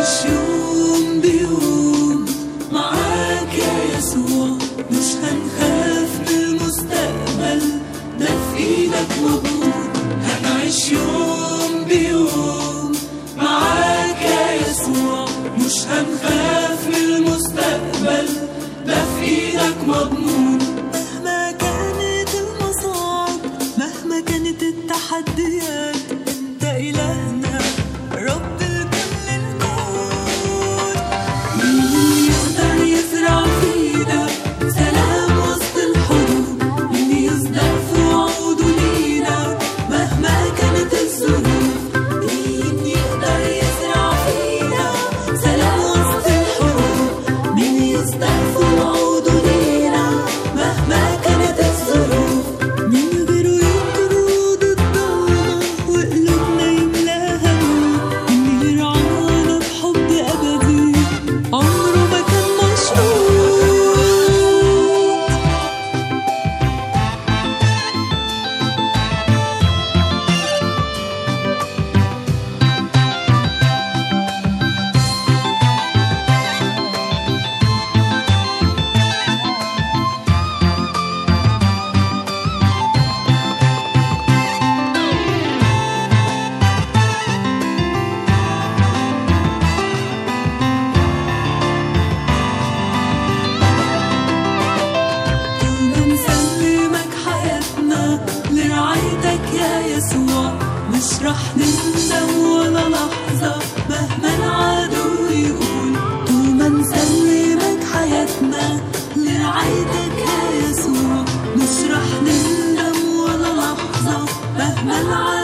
هنعيش يوم بيوم معاك يا يسوع مش هنخاف من المستقبل ده في ايدك مضمون هنعيش يوم بيوم معاك يا يسوع مش هنخاف من المستقبل ده في ايدك مضمون مهما كانت المصاعب مهما كانت التحديات انت الهنا رب الكل الكون مين يقدر يزرع فينا سلام وسط الحروب مين يصدق في وعوده لينا مهما كانت الظروف مين يقدر يزرع فينا سلام وسط الحروب مين يصدق في وعوده لينا مهما كانت الظروف مين غيره يطرد الضلمة وقلوبنا يملاها نور مين يرعانا بحب أبدي عمره ما كان مشروط ونسلمك حياتنا لرعايتك يا يسوع مش رح نندم ولا لحظة مهما العدو يقول طول ما نسلمك حياتنا لرعايتك يا يسوع مش رح نندم ولا لحظة مهما العدو